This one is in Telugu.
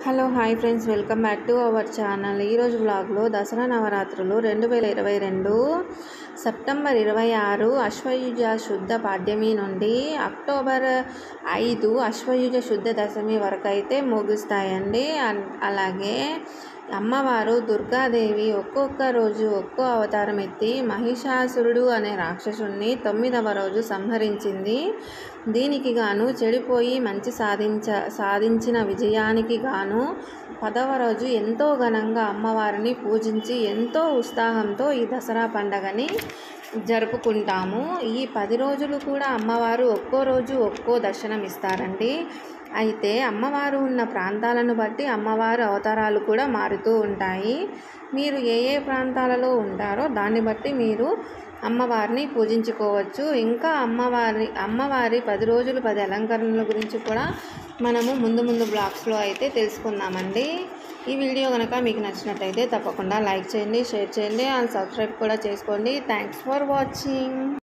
hello hi friends welcome back to our channel ఈరోజు వ్లాగ్లో దసరా నవరాత్రులు రెండు వేల ఇరవై రెండు సెప్టెంబర్ ఇరవై ఆరు అశ్వయుజ శుద్ధ పాడ్యమి నుండి అక్టోబర్ ఐదు అశ్వయుజ శుద్ధ దశమి వరకు అయితే ముగుస్తాయండి అన్- అలాగే అమ్మవారు దుర్గాదేవి ఒక్కొక్క రోజు ఒక్కో అవతారం ఎత్తి మహిషాసురుడు అనే రాక్షసుణ్ణి తొమ్మిదవ రోజు సంహరించింది దీనికి గాను చెడిపోయి మంచి సాధించ సాధించిన విజయానికి గాను పదవ రోజు ఎంతో ఘనంగా అమ్మవారిని పూజించి ఎంతో ఉత్సాహంతో ఈ దసరా పండగని జరుపుకుంటాము ఈ పది రోజులు కూడా అమ్మవారు ఒక్కో రోజు ఒక్కో దర్శనం ఇస్తారండి అయితే అమ్మవారు ఉన్న ప్రాంతాలను బట్టి అమ్మవారు అవతారాలు కూడా మారుతూ ఉంటాయి మీరు ఏ ఏ ప్రాంతాలలో ఉంటారో దాన్ని బట్టి మీరు అమ్మవారిని పూజించుకోవచ్చు ఇంకా అమ్మవారి అమ్మవారి పది రోజులు పది అలంకరణల గురించి కూడా మనము ముందు ముందు బ్లాగ్స్లో అయితే తెలుసుకుందామండి ఈ వీడియో కనుక మీకు నచ్చినట్టయితే తప్పకుండా లైక్ చేయండి షేర్ చేయండి అండ్ సబ్స్క్రైబ్ కూడా చేసుకోండి థ్యాంక్స్ ఫర్ వాచింగ్